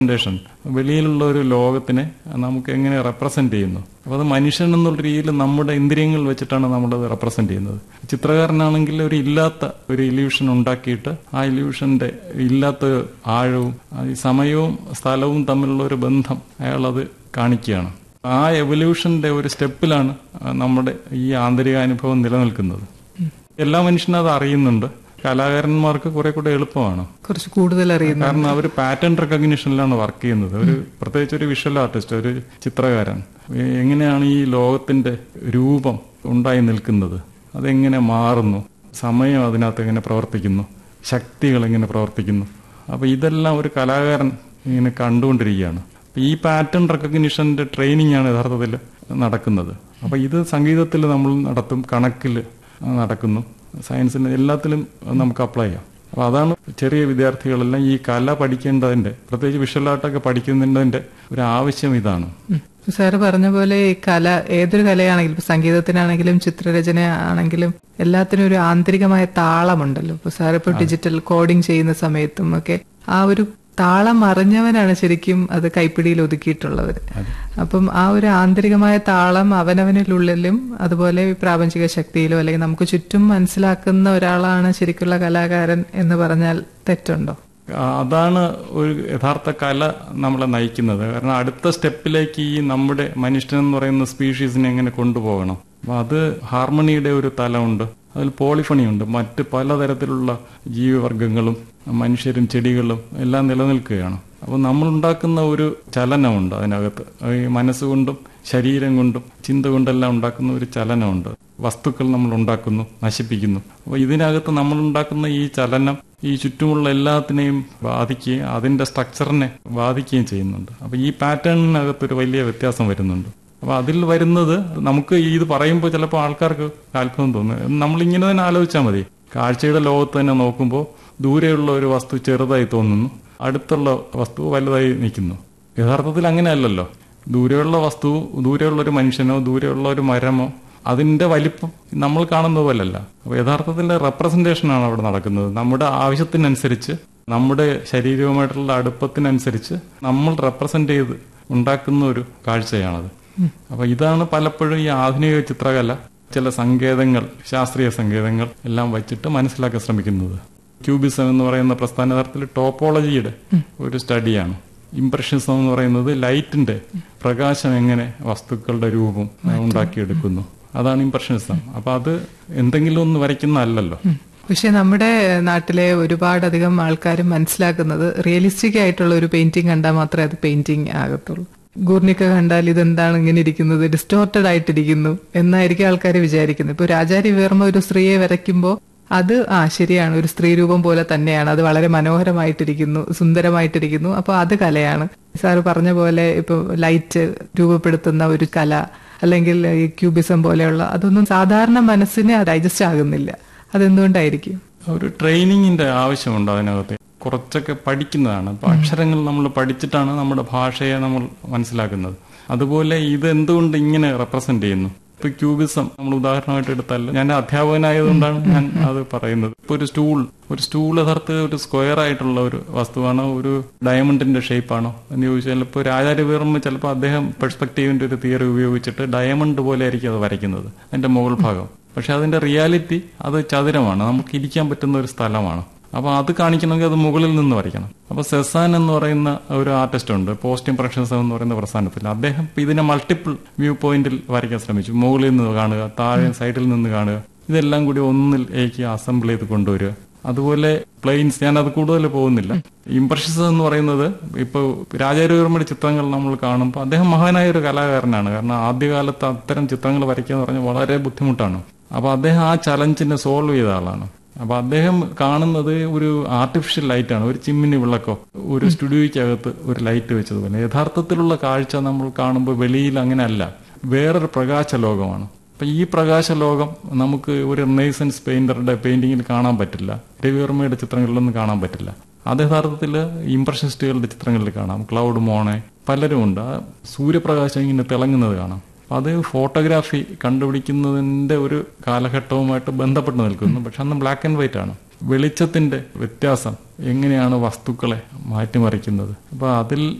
Representation വെളിയിലുള്ള ഒരു ലോകത്തിനെ നമുക്ക് എങ്ങനെ റെപ്രസെന്റ് ചെയ്യുന്നു അപ്പോൾ അത് മനുഷ്യൻ എന്നുള്ള രീതിയിൽ നമ്മുടെ ഇന്ദ്രിയങ്ങൾ വെച്ചിട്ടാണ് നമ്മളത് റെപ്രസെന്റ് ചെയ്യുന്നത് ചിത്രകാരനാണെങ്കിൽ ഒരു ഇല്ലാത്ത ഒരു ഇല്യൂഷൻ ഉണ്ടാക്കിയിട്ട് ആ ഇല്യൂഷന്റെ ഇല്ലാത്ത ആഴവും ആ ഈ സമയവും സ്ഥലവും തമ്മിലുള്ള ഒരു ബന്ധം അയാൾ അത് കാണിക്കുകയാണ് ആ എവല്യൂഷന്റെ ഒരു സ്റ്റെപ്പിലാണ് നമ്മുടെ ഈ ആന്തരിക അനുഭവം നിലനിൽക്കുന്നത് എല്ലാ മനുഷ്യനും അത് അറിയുന്നുണ്ട് കലാകാരന്മാർക്ക് കുറെ കൂടെ എളുപ്പമാണ് കുറച്ച് കൂടുതൽ അറിയുന്നു കാരണം അവർ പാറ്റേൺ റെക്കഗ്നിഷനിലാണ് വർക്ക് ചെയ്യുന്നത് ഒരു പ്രത്യേകിച്ച് ഒരു വിഷ്വൽ ആർട്ടിസ്റ്റ് ഒരു ചിത്രകാരൻ എ- എങ്ങനെയാണ് ഈ ലോകത്തിന്റെ രൂപം ഉണ്ടായി നിൽക്കുന്നത് അതെങ്ങനെ മാറുന്നു സമയം അതിനകത്ത് എങ്ങനെ പ്രവർത്തിക്കുന്നു ശക്തികൾ എങ്ങനെ പ്രവർത്തിക്കുന്നു അപ്പൊ ഇതെല്ലാം ഒരു കലാകാരൻ ഇങ്ങനെ കണ്ടുകൊണ്ടിരിക്കുകയാണ് അപ്പൊ ഈ പാറ്റേൺ റെക്കഗ്നിഷന്റെ ട്രെയിനിങ് ആണ് യഥാർത്ഥത്തിൽ നടക്കുന്നത് അപ്പൊ ഇത് സംഗീതത്തിൽ നമ്മൾ നടത്തും കണക്കിൽ നടക്കുന്നു സയൻസിന് എല്ലാത്തിലും നമുക്ക് അപ്ലൈ ചെയ്യാം അപ്പൊ അതാണ് ചെറിയ വിദ്യാർത്ഥികളെല്ലാം ഈ കല പഠിക്കേണ്ടതിന്റെ പ്രത്യേകിച്ച് വിഷ്വൽ ആർട്ടൊക്കെ പഠിക്കുന്നതിന്റെ ഒരു ആവശ്യം ഇതാണ് ഉം. സാറ് പറഞ്ഞ പോലെ ഈ കല ഏതൊരു കലയാണെങ്കിലും ഇപ്പൊ സംഗീതത്തിനാണെങ്കിലും ചിത്രരചന ആണെങ്കിലും എല്ലാത്തിനും ഒരു ആന്തരികമായ താളമുണ്ടല്ലോ ഇപ്പൊ സാർ ഇപ്പൊ ഡിജിറ്റൽ കോഡിംഗ് ചെയ്യുന്ന സമയത്തും ഒക്കെ ആ ഒരു താളം അറിഞ്ഞവനാണ് ശരിക്കും അത് കൈപ്പിടിയിൽ ഒതുക്കിയിട്ടുള്ളവർ അപ്പം ആ ഒരു ആന്തരികമായ താളം അവനവനിലുള്ളിലും അതുപോലെ പ്രാപഞ്ചിക ശക്തിയിലോ അല്ലെങ്കിൽ നമുക്ക് ചുറ്റും മനസ്സിലാക്കുന്ന ഒരാളാണ് ശരിക്കുള്ള കലാകാരൻ എന്ന് പറഞ്ഞാൽ തെറ്റുണ്ടോ ആ, അതാണ് ഒരു യഥാർത്ഥ കല നമ്മളെ നയിക്കുന്നത് കാരണം അടുത്ത സ്റ്റെപ്പിലേക്ക് ഈ നമ്മുടെ മനുഷ്യൻ എന്ന് പറയുന്ന സ്പീഷീസിനെ എങ്ങനെ കൊണ്ടുപോകണം അപ്പൊ അത് ഹാർമണിയുടെ ഒരു തലമുണ്ട് അതിൽ പോളിഫണി ഉണ്ട് മറ്റ് പലതരത്തിലുള്ള ജീവിവർഗങ്ങളും മനുഷ്യരും ചെടികളും എല്ലാം നിലനിൽക്കുകയാണ് അപ്പോൾ നമ്മൾ ഉണ്ടാക്കുന്ന ഒരു ചലനമുണ്ട് അതിനകത്ത് ഈ മനസ്സുകൊണ്ടും ശരീരം കൊണ്ടും ചിന്ത കൊണ്ടെല്ലാം ഉണ്ടാക്കുന്ന ഒരു ചലനമുണ്ട് വസ്തുക്കൾ നമ്മൾ ഉണ്ടാക്കുന്നു നശിപ്പിക്കുന്നു അപ്പോൾ ഇതിനകത്ത് നമ്മൾ ഉണ്ടാക്കുന്ന ഈ ചലനം ഈ ചുറ്റുമുള്ള എല്ലാത്തിനെയും ബാധിക്കുകയും അതിന്റെ സ്ട്രക്ചറിനെ ബാധിക്കുകയും ചെയ്യുന്നുണ്ട് അപ്പോൾ ഈ പാറ്റേണിനകത്ത് ഒരു വലിയ വ്യത്യാസം വരുന്നുണ്ട് അപ്പൊ അതിൽ വരുന്നത് നമുക്ക് ഇത് പറയുമ്പോൾ ചിലപ്പോൾ ആൾക്കാർക്ക് അത്ഭുതം തോന്നും നമ്മളിങ്ങനെ തന്നെ ആലോചിച്ചാൽ മതി കാഴ്ചയുടെ ലോകത്ത് തന്നെ നോക്കുമ്പോൾ ദൂരെയുള്ള ഒരു വസ്തു ചെറുതായി തോന്നുന്നു അടുത്തുള്ള വസ്തു വലുതായി നിൽക്കുന്നു യഥാർത്ഥത്തിൽ അങ്ങനെയല്ലല്ലോ ദൂരെയുള്ള വസ്തു ദൂരെയുള്ള ഒരു മനുഷ്യനോ ദൂരെയുള്ള ഒരു മരമോ അതിന്റെ വലിപ്പം നമ്മൾ കാണുന്നത് പോലല്ല അപ്പൊ യഥാർത്ഥത്തിൽ റെപ്രസെന്റേഷനാണ് അവിടെ നടക്കുന്നത് നമ്മുടെ ആവശ്യത്തിനനുസരിച്ച് നമ്മുടെ ശരീരവുമായിട്ടുള്ള അടുപ്പത്തിനനുസരിച്ച് നമ്മൾ റെപ്രസെന്റ് ചെയ്ത് ഉണ്ടാക്കുന്ന ഒരു കാഴ്ചയാണത് അപ്പൊ ഇതാണ് പലപ്പോഴും ഈ ആധുനിക ചിത്രകല ചില സങ്കേതങ്ങൾ ശാസ്ത്രീയ സങ്കേതങ്ങൾ എല്ലാം വച്ചിട്ട് മനസ്സിലാക്കാൻ ശ്രമിക്കുന്നത് ക്യൂബിസം എന്ന് പറയുന്ന പ്രസ്ഥാന തരത്തിൽ ടോപ്പോളജിയുടെ ഒരു സ്റ്റഡിയാണ് ഇംപ്രഷനിസം എന്ന് പറയുന്നത് ലൈറ്റിന്റെ പ്രകാശം എങ്ങനെ വസ്തുക്കളുടെ രൂപം ഉണ്ടാക്കിയെടുക്കുന്നു അതാണ് ഇംപ്രഷനിസം അപ്പൊ അത് എന്തെങ്കിലും ഒന്ന് വരയ്ക്കുന്നതല്ലല്ലോ പക്ഷെ നമ്മുടെ നാട്ടിലെ ഒരുപാടധികം ആൾക്കാർ മനസ്സിലാക്കുന്നത് റിയലിസ്റ്റിക് ആയിട്ടുള്ള ഒരു പെയിന്റിംഗ് കണ്ടാൽ മാത്രമേ അത് പെയിന്റിംഗ് ആകത്തുള്ളൂ ഗൂർണിക്ക കണ്ടാൽ ഇതെന്താണ് ഇങ്ങനെ ഇരിക്കുന്നത് ഡിസ്റ്റോർട്ടഡ് ആയിട്ടിരിക്കുന്നു എന്നായിരിക്കും ആൾക്കാർ വിചാരിക്കുന്നത് ഇപ്പൊ രാജാരി വേർമ്മ ഒരു സ്ത്രീയെ വരയ്ക്കുമ്പോൾ അത് ആ ശരിയാണ് ഒരു സ്ത്രീ രൂപം പോലെ തന്നെയാണ് അത് വളരെ മനോഹരമായിട്ടിരിക്കുന്നു സുന്ദരമായിട്ടിരിക്കുന്നു അപ്പോൾ അത് കലയാണ് സാറ് പറഞ്ഞ പോലെ ഇപ്പൊ ലൈറ്റ് രൂപപ്പെടുത്തുന്ന ഒരു കല അല്ലെങ്കിൽ ഈ ക്യൂബിസം പോലെയുള്ള അതൊന്നും സാധാരണ മനസ്സിന് ഡൈജസ്റ്റ് ആകുന്നില്ല അതെന്തുകൊണ്ടായിരിക്കും ഒരു ട്രെയിനിങ്ങിന്റെ ആവശ്യമുണ്ട് അതിനകത്ത് കുറച്ചൊക്കെ പഠിക്കുന്നതാണ് അപ്പൊ അക്ഷരങ്ങൾ നമ്മൾ പഠിച്ചിട്ടാണ് നമ്മുടെ ഭാഷയെ നമ്മൾ മനസ്സിലാക്കുന്നത് അതുപോലെ ഇത് എന്തുകൊണ്ട് ഇങ്ങനെ റെപ്രസെന്റ് ചെയ്യുന്നു ഇപ്പൊ ക്യൂബിസം നമ്മൾ ഉദാഹരണമായിട്ട് എടുത്താൽ ഞാൻ അധ്യാപകനായതുകൊണ്ടാണ് ഞാൻ അത് പറയുന്നത് ഇപ്പൊ ഒരു സ്റ്റൂൾ ഒരു സ്റ്റൂൾ യഥാർത്ഥ ഒരു സ്ക്വയർ ആയിട്ടുള്ള ഒരു വസ്തുവാണോ ഒരു ഡയമണ്ടിന്റെ ഷേപ്പാണോ എന്ന് ചോദിച്ചാൽ ഇപ്പോൾ രാജാരി വീർമ്മ ചിലപ്പോൾ അദ്ദേഹം പെർസ്പെക്റ്റീവിന്റെ ഒരു തിയറി ഉപയോഗിച്ചിട്ട് ഡയമണ്ട് പോലെ ആയിരിക്കും അത് വരയ്ക്കുന്നത് അതിന്റെ മുകൾ ഭാഗം പക്ഷെ അതിന്റെ റിയാലിറ്റി അത് ചതുരമാണ് നമുക്ക് ഇരിക്കാൻ പറ്റുന്ന ഒരു സ്ഥലമാണ് അപ്പൊ അത് കാണിക്കണമെങ്കിൽ അത് മുകളിൽ നിന്ന് വരയ്ക്കണം അപ്പൊ സെസാൻ എന്ന് പറയുന്ന ഒരു ആർട്ടിസ്റ്റ് ഉണ്ട് പോസ്റ്റ് ഇംപ്രഷൻസ് എന്ന് പറയുന്ന പ്രസ്ഥാനത്തിൽ അദ്ദേഹം ഇതിനെ മൾട്ടിപ്പിൾ വ്യൂ പോയിന്റിൽ വരയ്ക്കാൻ ശ്രമിച്ചു മുകളിൽ നിന്ന് കാണുക താഴെ സൈഡിൽ നിന്ന് കാണുക ഇതെല്ലാം കൂടി ഒന്നിലേക്ക് അസംബിൾ ചെയ്ത് കൊണ്ടുവരിക അതുപോലെ പ്ലെയിൻസ് ഞാൻ അത് കൂടുതൽ പോകുന്നില്ല ഇംപ്രഷൻസ് എന്ന് പറയുന്നത് ഇപ്പോൾ രാജാരവിവർമ്മയുടെ ചിത്രങ്ങൾ നമ്മൾ കാണുമ്പോൾ അദ്ദേഹം മഹാനായ ഒരു കലാകാരനാണ് കാരണം ആദ്യകാലത്ത് അത്തരം ചിത്രങ്ങൾ വരയ്ക്കുക എന്ന് പറഞ്ഞാൽ വളരെ ബുദ്ധിമുട്ടാണ് അപ്പൊ അദ്ദേഹം ആ ചലഞ്ചിനെ സോൾവ് ചെയ്ത ആളാണ് അപ്പൊ അദ്ദേഹം കാണുന്നത് ഒരു ആർട്ടിഫിഷ്യൽ ലൈറ്റാണ് ഒരു ചിമ്മിനി വിളക്കോ ഒരു സ്റ്റുഡിയോയ്ക്കകത്ത് ഒരു ലൈറ്റ് വെച്ചതുപോലെ യഥാർത്ഥത്തിലുള്ള കാഴ്ച നമ്മൾ കാണുമ്പോൾ വെളിയിൽ അങ്ങനെയല്ല വേറൊരു പ്രകാശ ലോകമാണ് അപ്പൊ ഈ പ്രകാശ ലോകം നമുക്ക് ഒരു റിനൈസൻസ് പെയിന്ററുടെ പെയിന്റിങ്ങിൽ കാണാൻ പറ്റില്ല രവിവർമ്മയുടെ ചിത്രങ്ങളിലൊന്നും കാണാൻ പറ്റില്ല അത് യഥാർത്ഥത്തിൽ ഇംപ്രഷനിസ്റ്റുകളുടെ ചിത്രങ്ങളിൽ കാണാം ക്ലൗഡ് മോണെ പലരും ഉണ്ട് ആ സൂര്യപ്രകാശം ഇങ്ങനെ തിളങ്ങുന്നത് കാണാം അപ്പൊ അത് ഫോട്ടോഗ്രാഫി കണ്ടുപിടിക്കുന്നതിന്റെ ഒരു കാലഘട്ടവുമായിട്ട് ബന്ധപ്പെട്ട് നിൽക്കുന്നു പക്ഷെ അന്ന് ബ്ലാക്ക് ആൻഡ് വൈറ്റ് ആണ് വെളിച്ചത്തിന്റെ വ്യത്യാസം എങ്ങനെയാണ് വസ്തുക്കളെ മാറ്റിമറിക്കുന്നത് അപ്പൊ അതിൽ